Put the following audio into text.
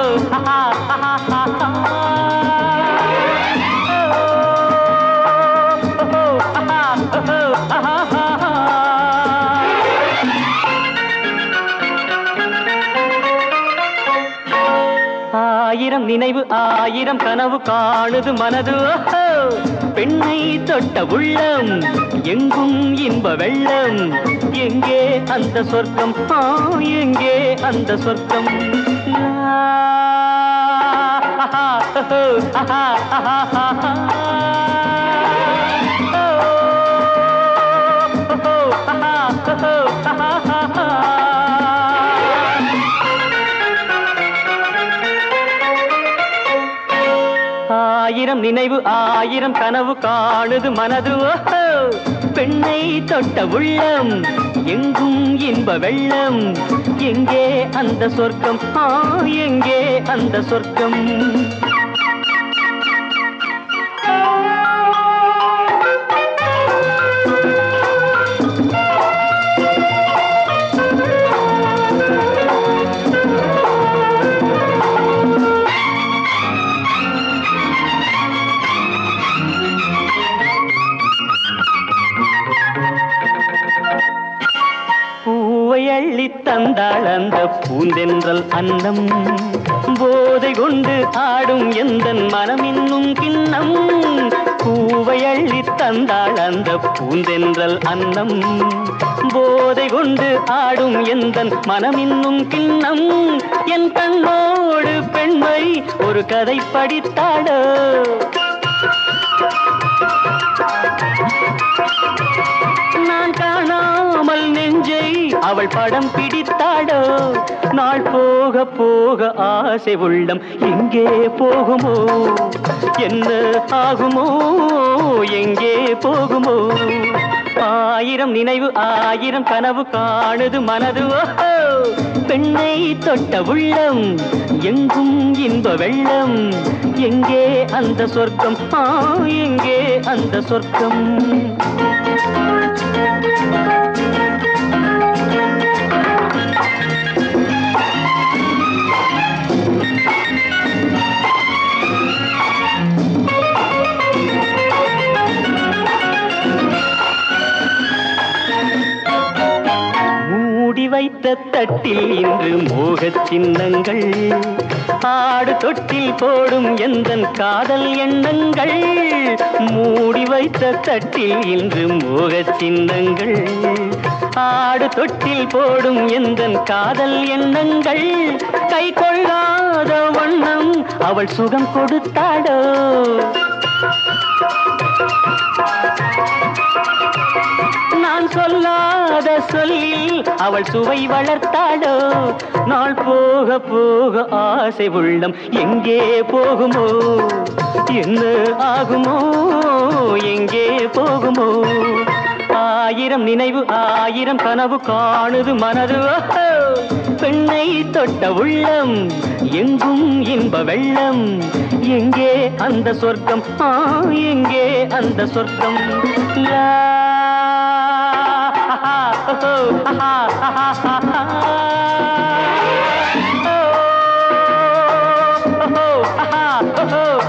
ஆஹா, ஆஹா, ஆஹா. ஓ, ஆஹா, ஓஹோ, ஆஹா, ஆஹா. ஆயிரம் நினைவு ஆயிரம் கனவு காணுது மனது ஓஹோ! பெண்ணை தொட்ட உள்ளம் எங்கும் இன்ப வெள்ளம் எங்கே அந்த சொர்க்கம் ஆ, எங்கே அந்த சொர்க்கம் லா, ஆஹா, ஓஹோ, ஆஹா, ஆஹா, ஆஹா. ஓ, ஓஹோ, ஆஹா, ஓஹோ, ஆஹா, ஆஹா. ஆயிரம் நினைவு ஆயிரம் கனவு காணுது மனது ஓஹோ பெண்ணை தொட்ட உள்ளம் எங்கும் இன்ப வெள்ளம் எங்கே அந்த சொர்க்கம் ஆ எங்கே அந்த சொர்க்கம் பூவை அள்ளி தந்தாள் அந்த பூந்தென்றல் அன்னம் போதை கொண்டு ஆடும் எந்த மனம் இன்னும் கிண்ணம் பூவை அள்ளி தந்தாள் அந்த பூந்தென்றல் அன்னம் போதை கொண்டு ஆடும் எந்த மனம் இன்னும் கிண்ணம் என் கண்ணோடு பெண்மை ஒரு கதை படித்தாடோ நான் காணாமல் நெஞ்சை அவள் படம் பிடித்தாடோ நாள் போக போக ஆசை உள்ளம் எங்கே போகுமோ என்ன ஆகுமோ எங்கே போகுமோ ஆயிரம் நினைவு ஆயிரம் கனவு காணுது மனது ஓஹோ பெண்ணை தொட்ட உள்ளம் எங்கும் இன்ப வெள்ளம் எங்கே அந்த சொர்க்கம் ஆ எங்கே அந்த சொர்க்கம் மூடி வைத்த தட்டில் இன்று மோகச் சின்னங்கள் ஆடு தொட்டில் போடும் எந்தன் காதல் எண்ணங்கள் மூடி வைத்த தட்டில் இன்று மோகச் சின்னங்கள் ஆடு தொட்டில் போடும் எந்தன் காதல் எண்ணங்கள் கை கொள்ளாத வண்ணம் அவள் சுகம் கொடுத்தாடோ நான் சொல்லாத சொல்லில் அவள் சுவை வளர்த்தாளோ நாள் போக போக ஆசை உள்ளம் எங்கே போகுமோ என்ன ஆகுமோ எங்கே போகுமோ ஆயிரம் நினைவு ஆயிரம் கனவு காணுது மனது ஓஹோ! பெண்ணை தொட்ட உள்ளம் எங்கும் இன்ப வெள்ளம் எங்கே அந்த சொர்க்கம் ஆ எங்கே அந்த சொர்க்கம் லா ஆஹா, ஓஹோ, ஆஹா, ஆஹா, ஆஹா. ஓ, ஓஹோ, ஆஹா, ஓஹோ,